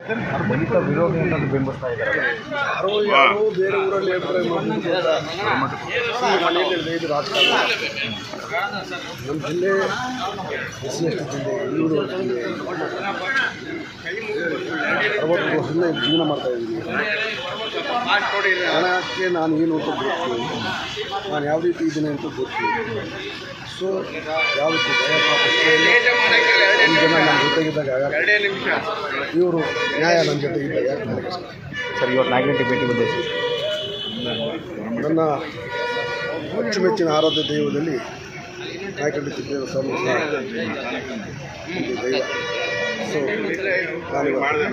ದಲಿತ ವಿರೋಧಿ ಅನ್ನೋದು ಬಿಂಬಿಸ್ತಾ ಇದ್ದಾರೆ ಯಾರೋ ಯಾರೋ ಬೇರೆ ಊರಲ್ಲಿ ಅಭಿಪ್ರಾಯ ಮಾಡ್ಬಿಟ್ಟು ಸುಮ್ಮನೆ ಮನೆಯಲ್ಲಿ ಇದು ರಾಜಕಾರಣ ನಮ್ಮ ಜಿಲ್ಲೆ ಎಸ್ ಸಿ ಎಸ್ ಟಿ ಜಿಲ್ಲೆ ಇನ್ನೂರು ಜಿಲ್ಲೆ ಅರವತ್ತು ವರ್ಷದಿಂದ ಇಲ್ಲಿ ಜೀವನ ಮಾಡ್ತಾ ಇದ್ದೀನಿ ಹಣಕ್ಕೆ ನಾನು ಏನು ಅಂತ ಗೊತ್ತು ನಾನು ಯಾವ ರೀತಿ ಇದ್ದೀನಿ ಅಂತ ಗೊತ್ತು ಸೊ ಯಾವುದಕ್ಕೂ ಭಯ ಪಾಪಕ್ಕೆ ಒಂದು ಜನ ನನ್ನ ಜೊತೆಗಿದ್ದಾಗ ಇವರು ನ್ಯಾಯ ನನ್ನ ಜೊತೆಗಿದ್ದಾಗ ಯಾಕೆ ನನಗೆ ಇಷ್ಟ? ಸರ್ ಇವತ್ತು ನಾಯಕನಹಟ್ಟಿ ಭೇಟಿ ಉದ್ದೇಶ ನನ್ನ ಅಚ್ಚುಮೆಚ್ಚಿನ ಆರಾಧ್ಯ ದೈವದಲ್ಲಿ ನಾಯಕಂಡಿ ಸಿದ್ದೇಶ್ವರ ಸ್ವಾಮಿ ಒಂದು ದೈವ ಸೊ ನಾನು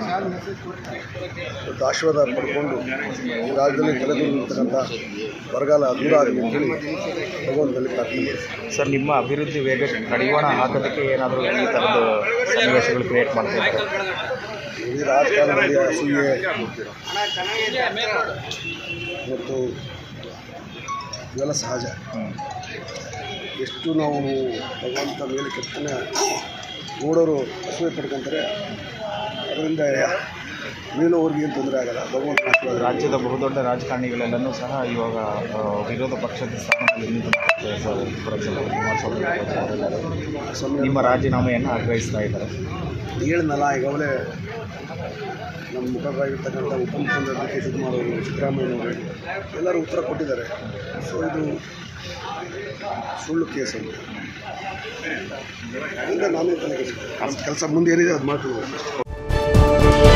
ಇವತ್ತು ಆಶೀರ್ವಾದ ಪಡ್ಕೊಂಡು ಈ ರಾಜ್ಯದಲ್ಲಿ ತಲೆದೂರಿರ್ತಕ್ಕಂಥ ಬರಗಾಲ ದೂರ ಆಗಲಿ ಅಂತೇಳಿ ಭಗವಂತನಲ್ಲಿ ಪ್ರಾರ್ಥನೆ ಮಾಡ್ತೀನಿ. ಸರ್ ನಿಮ್ಮ ಅಭಿವೃದ್ಧಿ ವೇಗ ಕಡಿವಾಣ ಹಾಕೋದಕ್ಕೆ ಏನಾದರೂ ಈ ಥರದ ಸನ್ನಿವೇಶಗಳು ಕ್ರಿಯೇಟ್ ಮಾಡ್ತಾ ಇದ್ದಾರೆ ಈ ರಾಜಕಾರಣದಲ್ಲಿ ಅಸೂಯೆ ಮತ್ತು ಇವೆಲ್ಲ ಸಹಜ ಎಷ್ಟು ನಾವು ಭಗವಂತ ಮೇಲೆ ಕೆತ್ತನೆ ನೋಡೋರು ಅಸೂಯೆ ಪಡ್ಕೊಂತಾರೆ ಅದರಿಂದ ಮೇಲೋವ್ರಿಗೆ ಏನು ತೊಂದರೆ ಆಗಲ್ಲ ಭಗವಂತನ ಆಶೀರ್ವಾದ ರಾಜ್ಯದ ಬಹುದೊಡ್ಡ ರಾಜಕಾರಣಿಗಳೆಲ್ಲನೂ ಸಹ ಇವಾಗ ಆ, ವಿರೋಧ ಪಕ್ಷದ ಸ್ಥಾನದಲ್ಲಿ ನಿಂತು ಸರ್ ಫಾರ್ ಎಕ್ಸಾಂಪಲ್ ಕುಮಾರಸ್ವಾಮಿ ಅವರೆಲ್ಲರೂ ಸ್ವಾಮಿ ನಿಮ್ಮ ರಾಜೀನಾಮೆಯನ್ನು ಆಗ್ರಹಿಸ್ತಾ ಇದ್ದಾರೆ ಹೇಳಿದ್ನಲ್ಲ ಈಗಾಗಲೇ ನಮ್ಮ ಮುಖಂಡರಾಗಿರ್ತಕ್ಕಂಥ ಉಪಮುಖ್ಯಮಂತ್ರಿ ಡಿ ಕೆ ಶಿವಕುಮಾರ್ ಅವರು ಸಿದ್ದರಾಮಯ್ಯನವರು ಎಲ್ಲರೂ ಉತ್ತರ ಕೊಟ್ಟಿದ್ದಾರೆ ಸೊ ಇದು ಸುಳ್ಳು ಕೇಸ್ ಅಂತ ಅದರಿಂದ ನಾನೇ ತಲೆಗೆ ಕೆಲಸ ಮುಂದೆ ಏನಿದೆ ಅದು ಮಾಡ್ಕೊಳ್ಬೇಕು